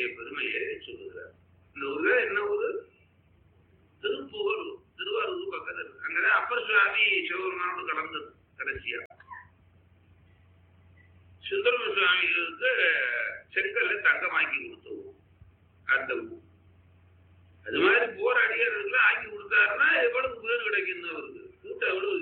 ஊருடைய பெருமையை சொல்லுகிறார் இந்த ஊர்ல என்ன ஊரு திருப்புகழ் திருவாரூர் பக்கத்துல இருக்கு அங்கதான் அப்பர் சுவாமி சிவபெருமானோடு கலந்தது கடைசியா சுந்தரம சுவாமிகளுக்கு செங்கல்ல தங்கமாக்கி கொடுத்த ஊர் அந்த ஊர் அது மாதிரி போர் அடியார்களுக்கு ஆக்கி கொடுத்தாருன்னா எவ்வளவு பேர் கிடைக்கும் அவருக்கு கூட்டம் எவ்வளவு